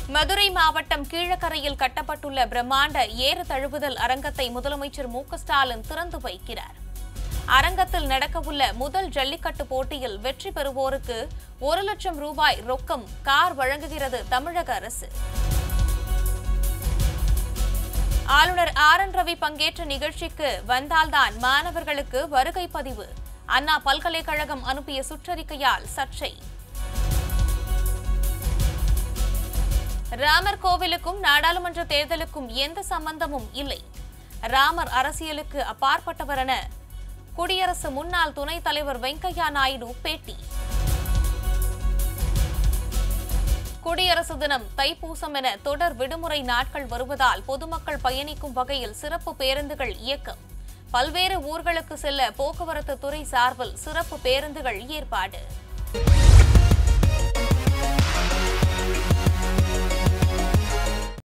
மதுரை மாவட்டம் கீழக்கரையில் கட்டப்பட்டுள்ள பிரம்மாண்ட ஏறு தழுவுதல் அரங்கத்தை முதலமைச்சர் மு க ஸ்டாலின் திறந்து வைக்கிறார் அரங்கத்தில் நடக்கவுள்ள முதல் ஜல்லிக்கட்டு போட்டியில் வெற்றி பெறுவோருக்கு ஒரு லட்சம் ரூபாய் ரொக்கம் கார் வழங்குகிறது தமிழக அரசு ஆளுநர் ஆர் என் ரவி பங்கேற்ற நிகழ்ச்சிக்கு வந்தால்தான் மாணவர்களுக்கு வருகை பதிவு அண்ணா பல்கலைக்கழகம் அனுப்பிய சுற்றறிக்கையால் சர்ச்சை ராமர் கோவிலுக்கும் நாடாளுமன்ற தேர்தலுக்கும் எந்த சம்பந்தமும் இல்லை ராமர் அரசியலுக்கு அப்பாற்பட்டவர் என குடியரசு முன்னாள் துணைத் தலைவர் வெங்கையா நாயுடு பேட்டி குடியரசு தினம் தைப்பூசம் என தொடர் விடுமுறை நாட்கள் வருவதால் பொதுமக்கள் பயணிக்கும் வகையில் சிறப்பு பேருந்துகள் இயக்கம் பல்வேறு ஊர்களுக்கு செல்ல போக்குவரத்து துறை சார்பில் சிறப்பு பேருந்துகள் ஏற்பாடு